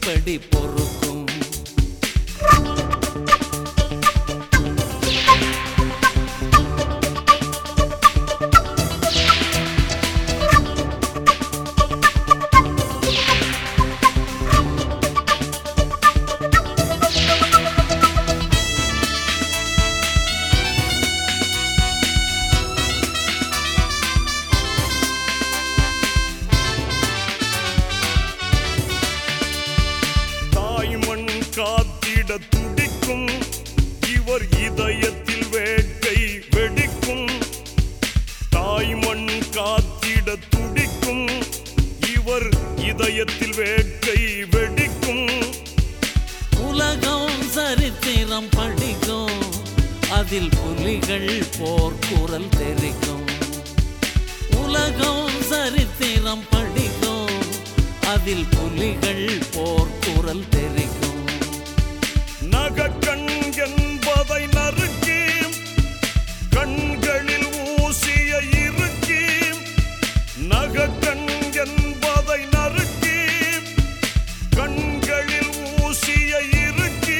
எப்படி பொறுக்கும் தாய்மண் காத்திட துடிக்கும் இவர் இதயத்தில் வேட்கை வெடிக்கும் தாய்மண் காத்திட துடிக்கும் இவர் இதயத்தில் வேட்கை வெடிக்கும் உலகம் சரித்திரம் படிக்கும் அதில் புலிகள் போர்க்குரல் தெரிக்கும் உலகம் சரித்திரம் படிக்கும் அதில் புலிகள் போர்க்குரல் தெரிக்கும் நகக்கண் என்பதை நறுக்கி கண்களில் ஊசிய இறுக்கி நகக்கண் என்பதை நறுக்கி கண்களில் ஊசிய இறுக்கி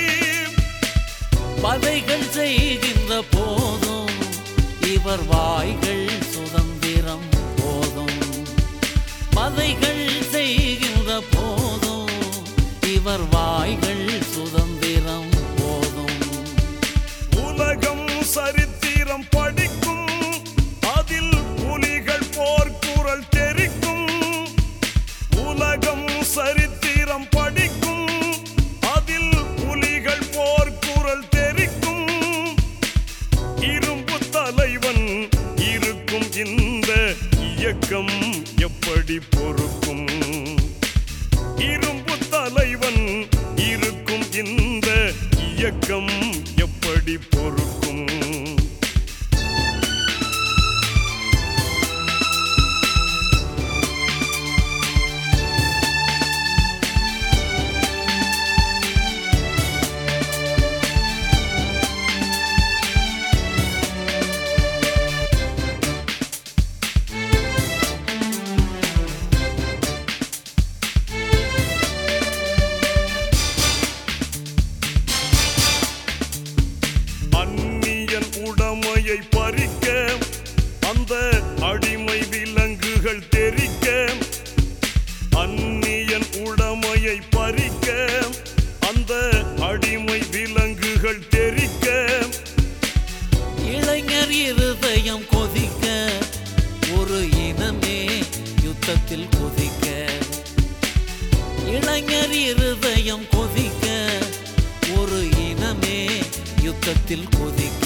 பதைகள் செய்கின்ற போதும் இவர் வாய்கள் சுதந்திரம் போதும் பதைகள் செய்கின்ற போதும் இவர் வாய்கள் சுதந்திரம் போதும் உலகம் சரித்திரம் படிக்கும் அதில் புலிகள் போர்க்குரல் தெரிக்கும் உலகம் சரித்திரம் படிக்கும் அதில் புலிகள் போர்க்குரல் தெரிக்கும் இரும்பு தலைவன் இருக்கும் இந்த இயக்கம் எப்படி பொறுக்கும் இரும்பு தலைவன் இருக்கும் இந்த இயக்கம் எப்படி பொறுக்கும் அந்நியன் உடமையை பறிக்க அந்த அடிமை விலங்குகள் தெரிக்க அந்நியன் உடமையை பறிக்க அந்த அடிமை விலங்குகள் தெரிக்க இளைஞர் இருதயம் கொதிக்க ஒரு இனமே யுத்தத்தில் கொதிக்க இளைஞர் இருதயம் கொதிக்க ஒரு இனமே யுத்தத்தில் கொதிக்க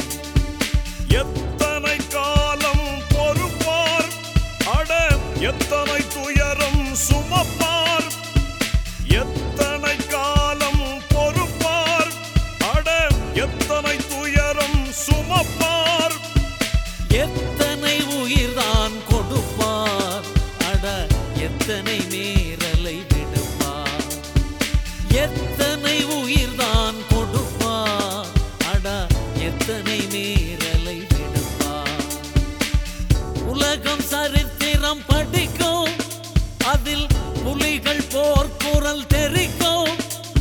எத்தனை காலம் பொறுப்பார் அட எத்தனை துயரம் சுமப்பார் எத்தனை காலம் பொறுப்பார் அட எத்தனை துயரம் சுமப்பார் எத்தனை உயிர்தான் கொடுப்பார் அட எத்தனை நேரலை விடுப்பார் எத்தனை உயிர்தான் கொடுப்பார் அட எத்தனை நேரலை விடுப்பார் உலகம் சரித்திரம் படிக்கும் அதில் புலிகள் போர்க்குரல் தெரிக்கும்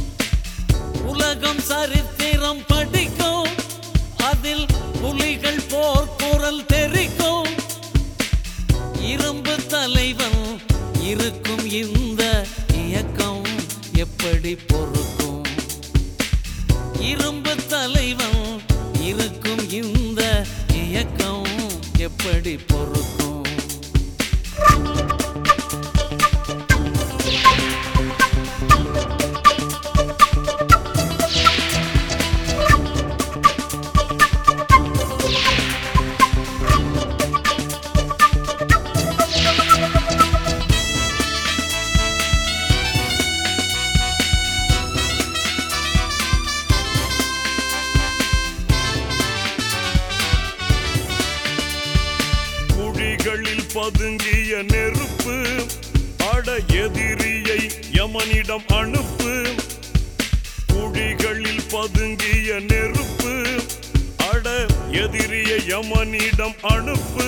உலகம் சரித்திரம் படிக்கும் அதில் புலிகள் போர்க்குரல் தெரிக்கும் இரும்பு தலைவன் இருக்கும் இந்த இயக்கம் எப்படி பொறுக்கும் இரும்பு தலைவன் இருக்கும் இந்த இயக்கம் எப்படி பொறுக்கும் குழிகளில் பதுங்கிய நெருப்பு அட எதிரியை யமனிடம் அனுப்பு குழிகளில் பதுங்கிய நெருப்பு அட எதிரியை யமனிடம் அனுப்பு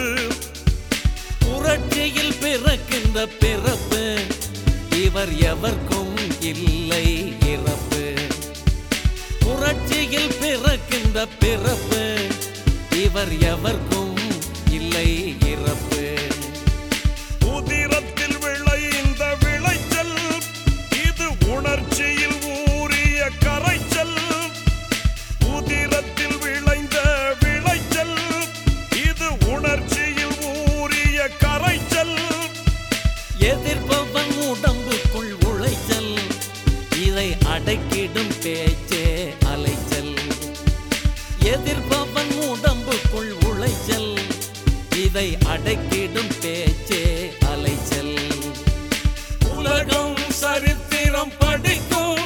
புரட்சியில் பிறக்கின்ற பிறப்பு இவர் எவர்க்கும் இல்லை இறப்பு புரட்சியில் பிறக்கின்ற பிறப்பு இவர் எவர்க்கும் இல்லை இறப்பு உதிரத்தில் விளைந்த விளைச்சல் இது உணர்ச்சியில் ஊறிய கரைச்சல் உதிரத்தில் விளைந்த விளைச்சல் இது உணர்ச்சியில் ஊறிய கரைச்சல் எதிர்ப்பவன் உடம்புக்குள் உளைச்சல் இதை அடக்கிடும் பேச்சே அலைச்சல் எதிர்ப்பவன் உடம்புக்குள் உளைச்சல் இதை அடக்கிடும் பேச்சே அலைச்சல் உலகம் சரித்திரம் படிக்கும்